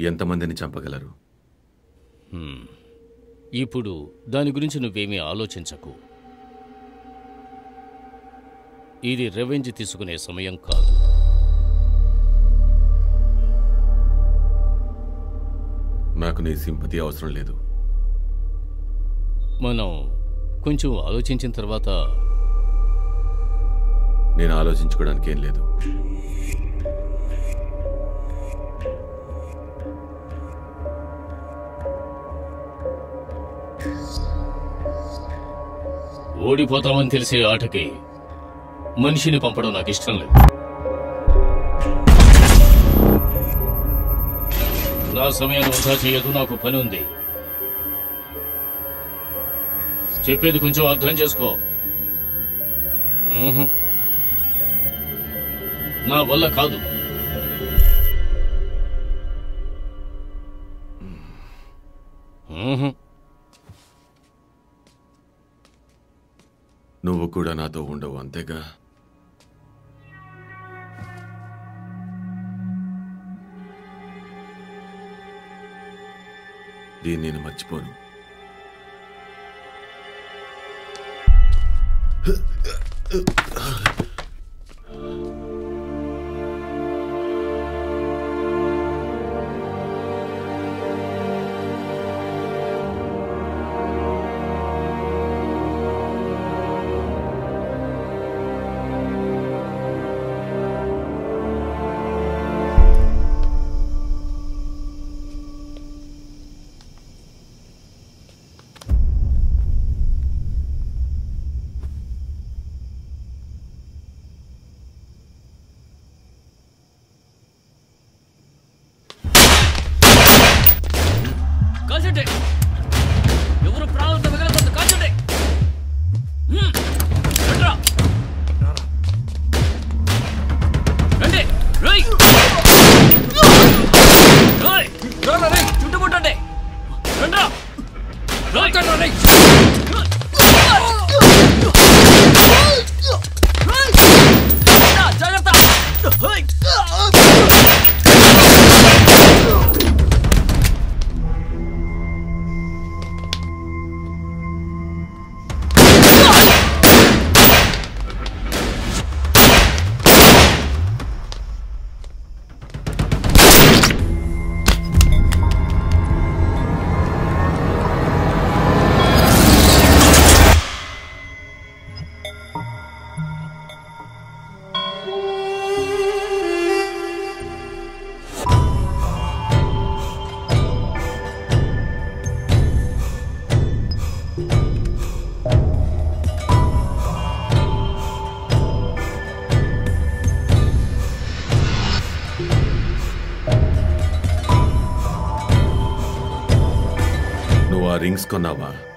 ఎంతమందిని చంపగలరు ఇప్పుడు దాని గురించి నువ్వేమీ ఆలోచించకు ఇది రెవెంజ్ తీసుకునే సమయం కాదు నాకు నీ సింపతి అవసరం లేదు మనం కొంచెం ఆలోచించిన తర్వాత నేను ఆలోచించుకోవడానికి ఏం లేదు ఓడిపోతామని తెలిసే ఆటకి మనిషిని పంపడం నాకు ఇష్టం లేదు నా సమయాన్ని వృధా చేయదు నాకు పని ఉంది చెప్పేది కొంచెం అర్థం చేసుకో మ్మ్హ్. నా వల్ల కాదు మ్మ్హ్. నువ్వు కూడా నాతో ఉండవు అంతేగా దీన్ని నేను మర్చిపోను కాల్చండి ఎవరు ప్రాణాలతో మిగలకూడదు కాల్చండి హ్మ్. రండ్రా. రండి రేయ్. రేయ్. రారా రేయ్. చుట్టుముట్టండి రండ్రా. రేయ్. రేయ్. రండ్రా, జాగ్రత్త రేయ్. నువ్వు ఆ రింగ్స్ కొన్నావా